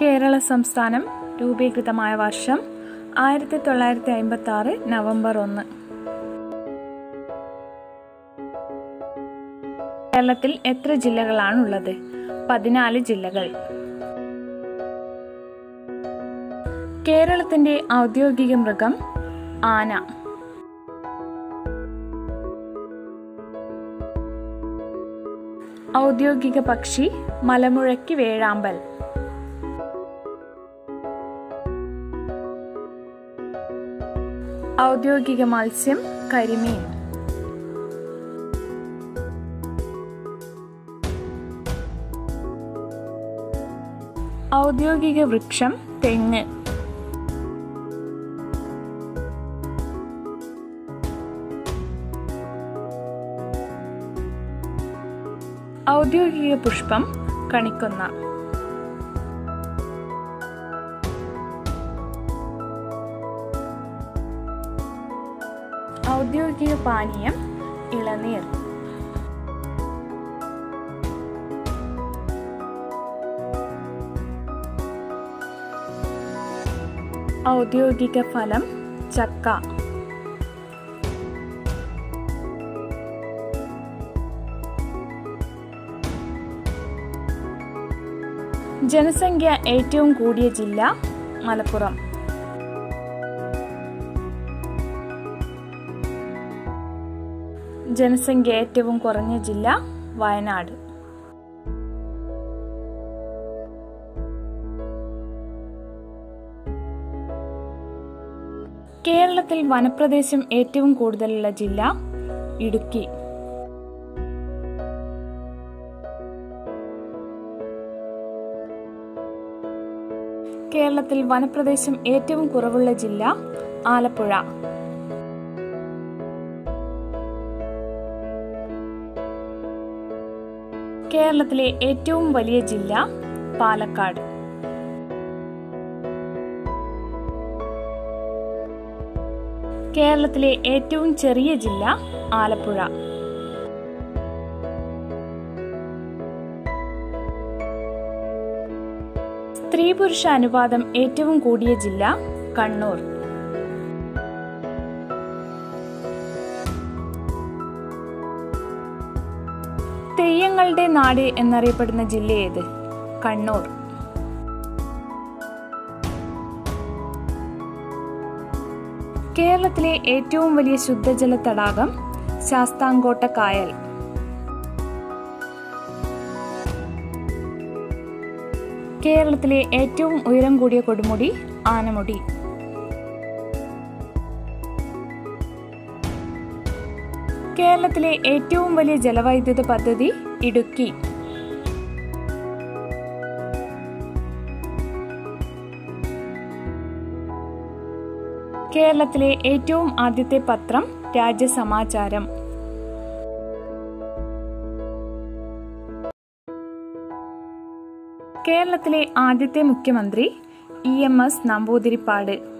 കേരള സംസ്ഥാനം രൂപീകൃതമായ വർഷം ആയിരത്തി തൊള്ളായിരത്തി അമ്പത്തി ആറ് നവംബർ ഒന്ന് കേരളത്തിൽ എത്ര ജില്ലകളാണുള്ളത് പതിനാല് ജില്ലകൾ കേരളത്തിന്റെ ഔദ്യോഗിക മൃഗം ആന ഔദ്യോഗിക പക്ഷി മലമുഴക്കി വേഴാമ്പൽ ഔദ്യോഗിക മത്സ്യം കരിമീൻ ഔദ്യോഗിക വൃക്ഷം തെങ്ങ് ഔദ്യോഗിക പുഷ്പം കണിക്കൊന്ന ഔദ്യോഗിക പാനീയം ഇളനീർ ഔദ്യോഗിക ഫലം ചക്ക ജനസംഖ്യ ഏറ്റവും കൂടിയ ജില്ല മലപ്പുറം ജനസംഖ്യ ഏറ്റവും കുറഞ്ഞ ജില്ല വയനാട് കേരളത്തിൽ വനപ്രദേശം ഏറ്റവും കൂടുതലുള്ള ജില്ല ഇടുക്കി കേരളത്തിൽ വനപ്രദേശം ഏറ്റവും കുറവുള്ള ജില്ല ആലപ്പുഴ കേരളത്തിലെ ഏറ്റവും വലിയ ജില്ല പാലക്കാട് കേരളത്തിലെ ഏറ്റവും ചെറിയ ജില്ല ആലപ്പുഴ സ്ത്രീ പുരുഷ അനുപാതം ഏറ്റവും കൂടിയ ജില്ല കണ്ണൂർ തെയ്യങ്ങളുടെ നാട് എന്നറിയപ്പെടുന്ന ജില്ല ഏത് കണ്ണൂർ കേരളത്തിലെ ഏറ്റവും വലിയ ശുദ്ധജല തടാകം ശാസ്താംകോട്ട കായൽ കേരളത്തിലെ ഏറ്റവും ഉയരം കൂടിയ കൊടുമുടി ആനമുടി കേരളത്തിലെ ഏറ്റവും വലിയ ജലവൈദ്യുത പദ്ധതി ഇടുക്കി കേരളത്തിലെ ഏറ്റവും ആദ്യത്തെ പത്രം രാജ്യസമാചാരം കേരളത്തിലെ ആദ്യത്തെ മുഖ്യമന്ത്രി ഇ എം എസ് നമ്പൂതിരിപ്പാട്